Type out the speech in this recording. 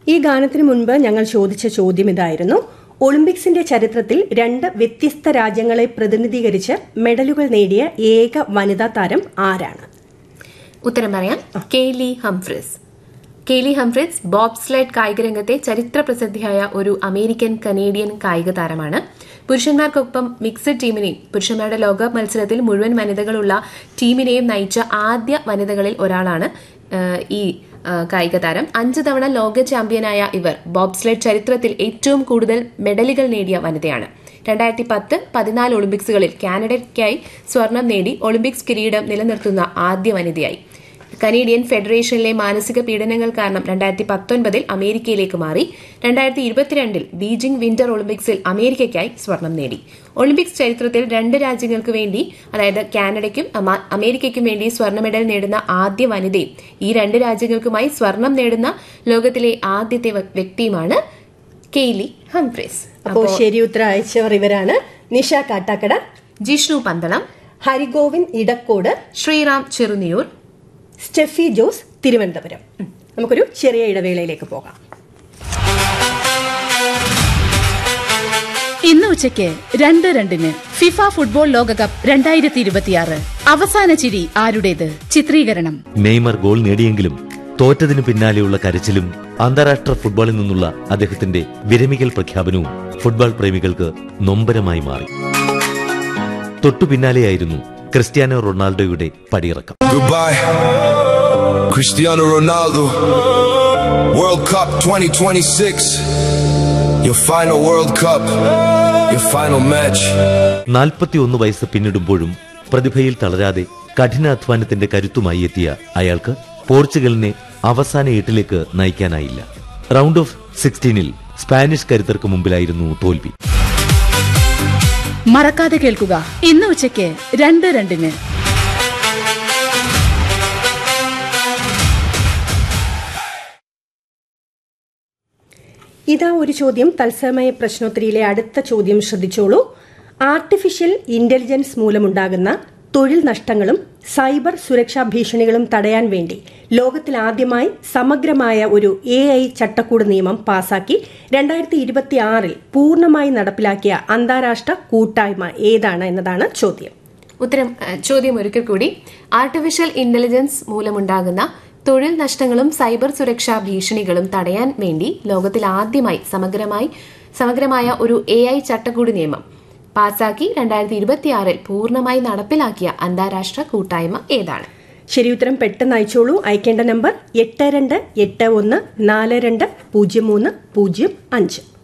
ഈ ഗാനത്തിന് മുൻപ് ഞങ്ങൾ ചോദിച്ച ചോദ്യം ഇതായിരുന്നു ഒളിമ്പിക്സിന്റെ ചരിത്രത്തിൽ രണ്ട് വ്യത്യസ്ത രാജ്യങ്ങളെ പ്രതിനിധീകരിച്ച് മെഡലുകൾ നേടിയ ഏക വനിതാ താരം ആരാണ് ഉത്തരം പറയാം Kaillie Humphries Kaillie Humphries bobsled കായിക രംഗത്തെ ചരിത്ര പ്രസിദ്ധിയായ ഒരു അമേരിക്കൻ കനേഡിയൻ കായിക താരമാണ് പുരുഷന്മാർക്കൊപ്പം മിക്സഡ് ടീമിനെയും പുരുഷന്മാരുടെ ലോകകപ്പ് മത്സരത്തിൽ മുഴുവൻ വനിതകളുള്ള ടീമിനെയും നയിച്ച ആദ്യ വനിതകളിൽ ഒരാളാണ് ആ, ഈ ആ, കായിക താരം അഞ്ച് തവണ ലോക ചാമ്പ്യനായ ഇവർ ബോബ് സ്ലൈഡ് ചരിത്രത്തിൽ ഏറ്റവും കൂടുതൽ മെഡലുകൾ നേടിയ വനിതയാണ് രണ്ടായിരത്തി പത്ത് പതിനാല് ഒളിമ്പിക്സുകളിൽ കാനഡയ്ക്കായി സ്വർണം നേടി ഒളിമ്പിക്സ് കിരീടം നിലനിർത്തുന്ന ആദ്യ വനിതയായി കനേഡിയൻ ഫെഡറേഷനിലെ മാനസിക പീഡനങ്ങൾ കാരണം രണ്ടായിരത്തി പത്തൊൻപതിൽ അമേരിക്കയിലേക്ക് മാറി രണ്ടായിരത്തി ഇരുപത്തിരണ്ടിൽ ബീജിംഗ് വിന്റർ ഒളിമ്പിക്സിൽ അമേരിക്കയ്ക്കായി സ്വർണം നേടി ഒളിമ്പിക്സ് ചരിത്രത്തിൽ രണ്ട് രാജ്യങ്ങൾക്ക് വേണ്ടി അതായത് കാനഡയ്ക്കും അമ- അമേരിക്കയ്ക്കും വേണ്ടി സ്വർണ്ണ മെഡൽ നേടുന്ന ആദ്യ വനിതയും ഈ രണ്ട് രാജ്യങ്ങൾക്കുമായി സ്വർണം നേടുന്ന ലോകത്തിലെ ആദ്യത്തെ വ്യ- വ്യക്തിയുമാണ് കെയ്ലി ഹംഫ്രീസ് അപ്പോൾ ശരി ഉത്തരം അയച്ചവർ ഇവരാണ് നിഷ കാട്ടാക്കട ജിഷ്ണു പന്തളം ഹരിഗോവിന്ദ് ഇടക്കോട് ശ്രീറാം ചെറുനിയൂർ സ്റ്റെഫി ജോസ് തിരുവനന്തപുരം നമുക്കൊരു ചെറിയ ഇടവേളയിലേക്ക് പോകാം ഇന്ന് ഉച്ചയ്ക്ക് രണ്ട് രണ്ടിന് ഫിഫ ഫുട്ബോൾ ലോകകപ്പ് രണ്ടായിരത്തി ഇരുപത്തിയാറ് അവസാന ചിരി ആരുടേത് ചിത്രീകരണം നെയ്മർ ഗോൾ നേടിയെങ്കിലും തോറ്റതിനു പിന്നാലെയുള്ള കരച്ചിലും അന്താരാഷ്ട്ര ഫുട്ബോളിൽ നിന്നുള്ള അദ്ദേഹത്തിന്റെ വിരമികൽ പ്രഖ്യാപനവും ഫുട്ബോൾ പ്രേമികൾക്ക് നൊമ്പരമായി മാറി തൊട്ടു പിന്നാലെയായിരുന്നു ക്രിസ്ത്യാനോ റൊണാൾഡോയുടെ പടിയിറക്കം Goodbye, Cristiano Ronaldo. World Cup 2026. Your final World Cup. Your final match. നാൽപ്പത്തിയൊന്ന് വയസ്സ് പിന്നിടുമ്പോഴും പ്രതിഭയിൽ തളരാതെ കഠിനാധ്വാനത്തിന്റെ കരുത്തുമായി എത്തിയ അയാൾക്ക് പോർച്ചുഗലിനെ അവസാന എട്ടിലേക്ക് നയിക്കാനായില്ല റൗണ്ട് ഓഫ് സിക്സ്റ്റീനിൽ സ്പാനിഷ് കരുത്തർക്ക് മുമ്പിലായിരുന്നു തോൽവി മറക്കാതെ കേൾക്കുക ഇന്ന് ഉച്ചയ്ക്ക് രണ്ട് രണ്ടിന് ഇതാ ഒരു ചോദ്യം തത്സമയ പ്രശ്നോത്തരിയിലെ അടുത്ത ചോദ്യം ശ്രദ്ധിച്ചോളൂ ആർട്ടിഫിഷ്യൽ ഇന്റലിജൻസ് മൂലമുണ്ടാകുന്ന തൊഴിൽ നഷ്ടങ്ങളും സൈബർ സുരക്ഷാ ഭീഷണികളും തടയാൻ വേണ്ടി ലോകത്തിൽ ആദ്യമായി സമഗ്രമായ ഒരു എ ഐ ചട്ടക്കൂട് നിയമം പാസാക്കി രണ്ടായിരത്തി ഇരുപത്തി ആറിൽ പൂർണ്ണമായി നടപ്പിലാക്കിയ അന്താരാഷ്ട്ര കൂട്ടായ്മ ഏതാണ് എന്നതാണ് ചോദ്യം ഉത്തരം ഏഹ്, ചോദ്യം ഒരിക്കൽ കൂടി ആർട്ടിഫിഷ്യൽ ഇന്റലിജൻസ് മൂലമുണ്ടാകുന്ന തൊഴിൽ നഷ്ടങ്ങളും സൈബർ സുരക്ഷാ ഭീഷണികളും തടയാൻ വേണ്ടി ലോകത്തിൽ ആദ്യമായി സമഗ്രമായി സമഗ്രമായ ഒരു എ ഐ ചട്ടക്കൂട് നിയമം പാസാക്കി രണ്ടായിരത്തി ഇരുപത്തിയാറിൽ പൂർണ്ണമായി നടപ്പിലാക്കിയ അന്താരാഷ്ട്ര കൂട്ടായ്മ ഏതാണ് ശരി ഉത്തരം പെട്ടെന്ന് അയച്ചോളൂ അയക്കേണ്ട നമ്പർ എട്ട് രണ്ട് എട്ട് ഒന്ന് നാല് രണ്ട് പൂജ്യം മൂന്ന് പൂജ്യം അഞ്ച്